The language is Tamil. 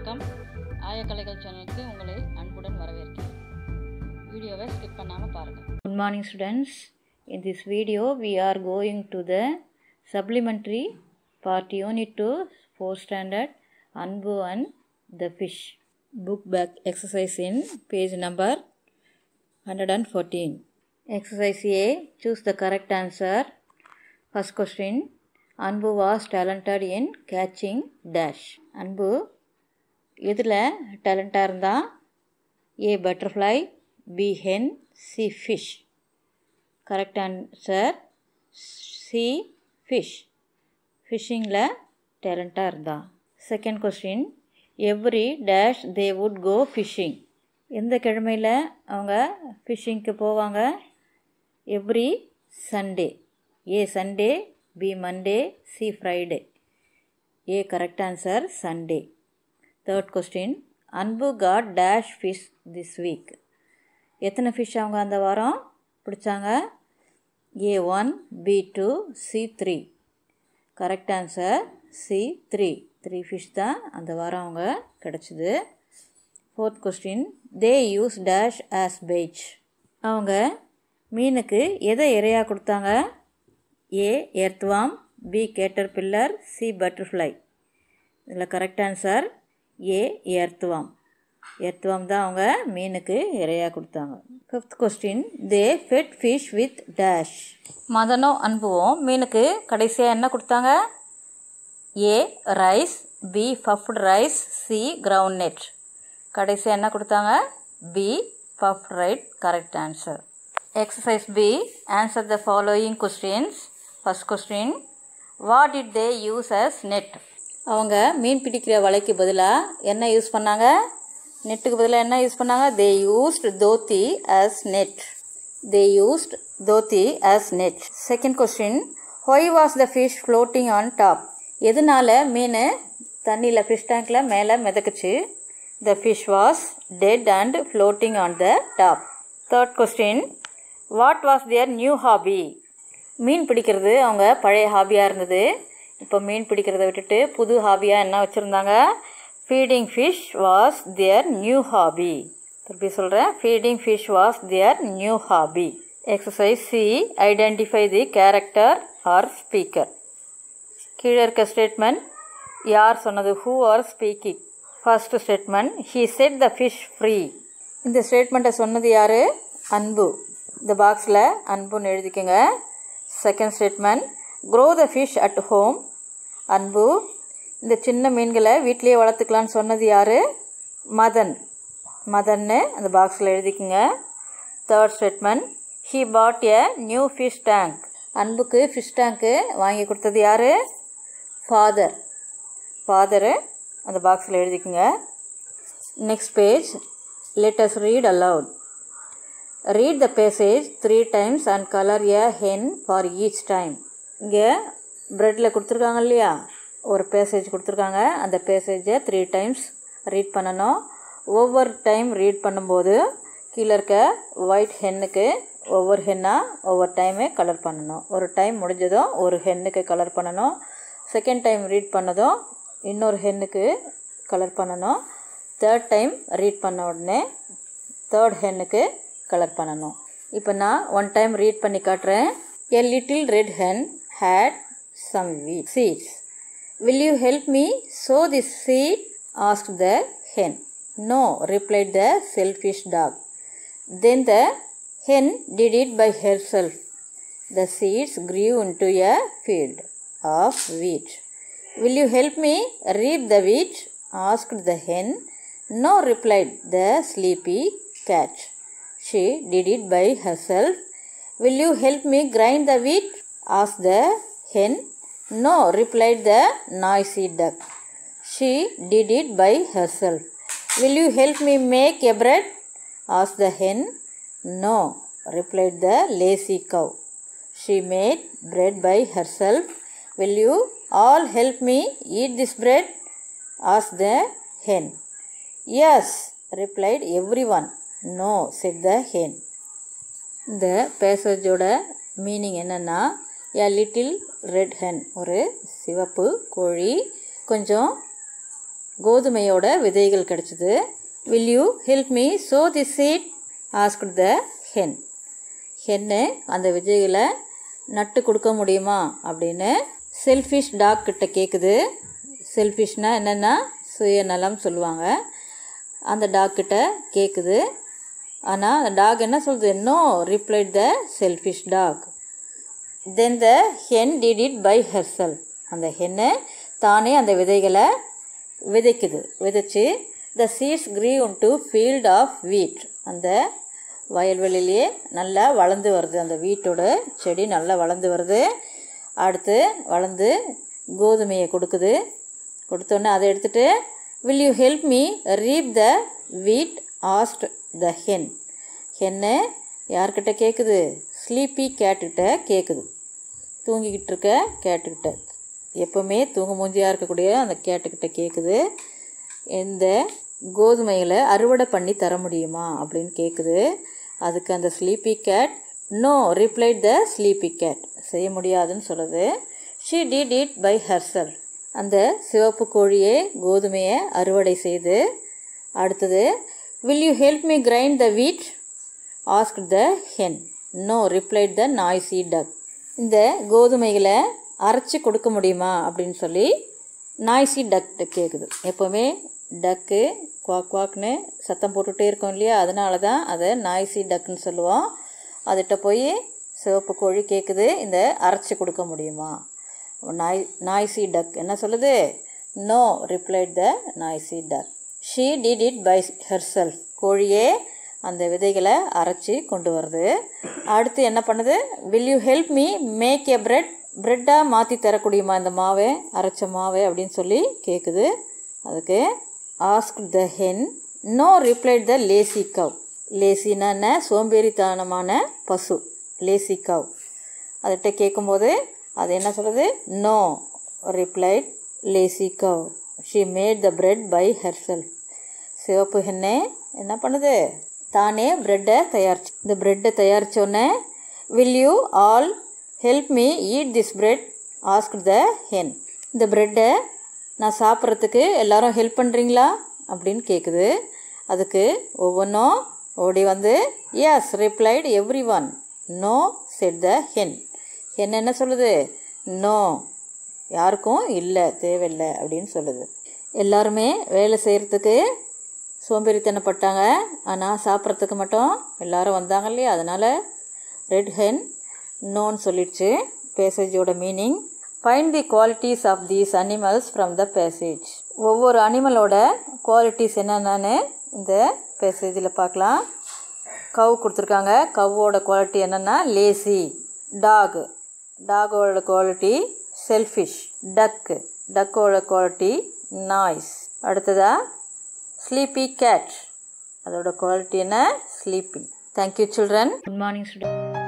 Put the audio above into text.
வணக்கம் ஆயக்கலைகள் சேனலுக்கு உங்களை அன்புடன் வரவேற்கிறேன் வீடியோவை ஸ்கிப் பண்ணாமல் பாருங்கள் Good morning, students. In this video, we are going to the supplementary part unit 2, 4 standard, Anbu and the fish. Book back exercise in page number 114. Exercise A, choose the correct answer. First question, Anbu was talented in catching dash. அன்பு எதில் டேலண்ட்டாக இருந்தா A butterfly B hen C fish correct answer C fish ஃபிஷ்ஷிங்கில் டேலண்ட்டாக இருந்தா second question every dash they would go fishing எந்த கிழமையில் அவங்க ஃபிஷ்ஷிங்க்கு போவாங்க every Sunday A Sunday B Monday C Friday A correct answer Sunday third question Anbu caught dash fish this week எத்தனை ஃபிஷ் அவங்க அந்த வாரம் பிடிச்சாங்க A one B two C three correct answer C three three fish தான் அந்த வாரம் அவங்க கிடச்சிது fourth question they use dash as bait அவங்க மீனுக்கு எதை இரையாக கொடுத்தாங்க A earthworm B caterpillar C butterfly இதில் correct answer A earthworm earthworm தான் அவங்க மீனுக்கு இரையாக கொடுத்தாங்க fifth question they fed fish with dash மதனோ அன்புவும் மீனுக்கு கடைசியாக என்ன கொடுத்தாங்க A rice B puffed rice C groundnut கடைசியாக என்ன கொடுத்தாங்க B puffed rice correct answer exercise B answer the following questions first question what did they use as net அவங்க மீன் பிடிக்கிற வலைக்கு பதிலாக என்ன யூஸ் பண்ணாங்க நெட்டுக்கு பதிலாக என்ன யூஸ் பண்ணாங்க they used dhoti as net they used dhoti as net second question why was the fish floating on top எதனால மீன் தண்ணியில் ஃபிஷ் டேங்கில் மேலே மிதக்குச்சு the fish was dead and floating on the top third question what was their new hobby மீன் பிடிக்கிறது அவங்க பழைய ஹாபியாக இருந்தது இப்போ மீன் பிடிக்கிறத விட்டுட்டு புது ஹாபியாக என்ன வச்சுருந்தாங்க feeding fish was their new hobby திருப்பி சொல்கிறேன் feeding fish was their new hobby exercise C identify the character or speaker கீழே இருக்க ஸ்டேட்மெண்ட் யார் சொன்னது who are speaking first statement he said the fish free இந்த ஸ்டேட்மெண்ட்டை சொன்னது யார் அன்பு இந்த பாக்ஸில் அன்புன்னு எழுதிக்கோங்க second statement grow the fish at home Anbu இந்த சின்ன மீன்களை வீட்லேயே வளர்த்துக்கலான்னு சொன்னது யார் மதன் மதன்னு அந்த பாக்ஸில் எழுதிக்கோங்க third statement he bought a new fish tank அன்புக்கு ஃபிஷ் டேங்க்கு வாங்கி கொடுத்தது யார் ஃபாதர் ஃபாதரு அந்த பாக்ஸில் எழுதிக்கோங்க next page let's read aloud read the passage three times and colour a hen for each time இங்கே ப்ரெட்டில் கொடுத்துருக்காங்க இல்லையா ஒரு பேசேஜ் கொடுத்துருக்காங்க அந்த பேசேஜை த்ரீ டைம்ஸ் ரீட் பண்ணணும் ஒவ்வொரு டைம் ரீட் பண்ணும்போது கீழே இருக்க ஒயிட் ஹென்னுக்கு ஒவ்வொரு ஹென்னாக ஒவ்வொரு டைமே கலர் பண்ணணும் ஒரு டைம் முடிஞ்சதும் ஒரு ஹென்னுக்கு கலர் பண்ணணும் செகண்ட் டைம் ரீட் பண்ணதும் இன்னொரு ஹென்னுக்கு கலர் பண்ணணும் தேர்ட் டைம் ரீட் பண்ண உடனே தேர்ட் ஹென்னுக்கு கலர் பண்ணணும் இப்போ நான் ஒன் டைம் ரீட் பண்ணி காட்டுறேன் a little red hen had some wheat seeds will you help me sow this seed ask the hen no replied the selfish dog then the hen did it by herself. The seeds grew into a field of wheat. Will you help me reap the wheat? asked the hen. No, replied the sleepy cat. She did it by herself. Will you help me grind the wheat? asked the hen. No, replied the noisy duck. She did it by herself. Will you help me make a bread? asked the hen. No, replied the lazy cow. She made bread by herself. Will you all help me eat this bread? asked the hen. Yes, replied everyone. No, said the hen. இந்த பேசேஜோட மீனிங் என்னென்னா எ லிட்டில் ரெட் ஹென் ஒரு சிவப்பு கோழி கொஞ்சம் கோதுமையோட விதைகள் கிடச்சிது will you help me sow the seed ask the hen hen அந்த விதைகளை நட்டு கொடுக்க முடியுமா அப்படின்னு செல்ஃபிஷ் டாக் கிட்ட கேட்குது செல்ஃபிஷ்னா என்னென்னா சுயநலம் சொல்லுவாங்க அந்த டாக் கிட்ட கேட்குது ஆனால் அந்த டாக் என்ன சொல்லுது no replied the selfish dog then the hen did it by herself அந்த ஹென்னு தானே அந்த விதைகளை விதைக்குது விதைச்சு the seeds grew to field of wheat அந்த வயல்வெளியிலேயே நல்லா வளர்ந்து வருது அந்த வீட்டோட செடி நல்லா வளர்ந்து வருது அடுத்து வளர்ந்து கோதுமையை கொடுக்குது கொடுத்தோன்னே அதை எடுத்துகிட்டு will you help me reap the wheat asked the hen hen யார்கிட்ட கேட்குது ஸ்லீப்பி கேட்டுக்கிட்ட கேட்குது தூங்கிக்கிட்டு இருக்க கேட்டுக்கிட்ட எப்போவுமே தூங்க மூஞ்சியாக இருக்கக்கூடிய அந்த கேட்டுக்கிட்ட கேட்குது இந்த கோதுமைகளை அறுவடை பண்ணி தர முடியுமா அப்படின்னு கேட்குது அதுக்கு அந்த sleepy cat no replied the sleepy cat செய்ய முடியாதுன்னு சொல்லுது she did it by herself அந்த சிவப்பு கோழியை கோதுமையை அறுவடை செய்து அடுத்தது will you help me grind the wheat ask the hen no replied the noisy duck இந்த கோதுமைகளை அரைச்சி கொடுக்க முடியுமா அப்படின்னு சொல்லி நாய்ஸி டக் கேட்குது எப்போவுமே டக்கு குவாக் குவாக்னு சத்தம் போட்டுகிட்டே இருக்கோம் இல்லையா அதனால தான் அதை நாய்ஸி டக்குன்னு சொல்லுவோம் அதுகிட்ட போய் சிவப்பு கோழி கேட்குது இந்த அரைச்சி கொடுக்க முடியுமா நாய் நாய்ஸி டக் என்ன சொல்லுது no replied the noisy duck she did it by herself கோழியே அந்த விதைகளை அரைச்சி கொண்டு வருது அடுத்து என்ன பண்ணுது will you help me make a bread ப்ரெட்டாக மாற்றி தரக்கூடியமா இந்த மாவை அரைச்ச மாவை அப்படின்னு சொல்லி கேட்குது அதுக்கு ask the hen no replied the lazy cow லேசினா என்ன சோம்பேறித்தனமான பசு லேசி கவ் அதுகிட்ட கேட்கும்போது அது என்ன சொல்லுது no replied lazy cow she made the bread by herself சிவப்பு ஹென்னே என்ன பண்ணுது தானே ப்ரெட்டை தயாரிச்சு இந்த ப்ரெட்டை தயாரித்தோடனே will you all help me eat this bread ask the hen இந்த ப்ரெட்டை நான் சாப்பிட்றதுக்கு எல்லாரும் ஹெல்ப் பண்ணுறீங்களா அப்படின்னு கேட்குது அதுக்கு ஒவ்வொன்றும் ஓடி வந்து yes replied every one no said the hen hen என்ன சொல்லுது நோ யாருக்கும் இல்லை தேவையில்லை அப்படின்னு சொல்லுது எல்லாருமே வேலை செய்கிறதுக்கு சோம்பேறித்தனப்பட்டாங்க ஆனால் சாப்பிட்றதுக்கு மட்டும் எல்லாரும் வந்தாங்க இல்லையா அதனால் ரெட் ஹென் நோன்னு சொல்லிடுச்சு பேசேஜோட meaning find the qualities of these animals from the passage ஒவ்வொரு அனிமலோட குவாலிட்டிஸ் என்னென்னு இந்த பேசேஜில் பார்க்கலாம் கவ் கொடுத்துருக்காங்க கவ்வோட குவாலிட்டி என்னென்னா லேசி டாக் டாகோட குவாலிட்டி செல்ஃபிஷ் டக்கு டக்கோட குவாலிட்டி நாய்ஸ் அடுத்ததாக ஸ்லீப்பி கேட் அதோட குவாலிட்டி என்ன sleeping thank you children good morning student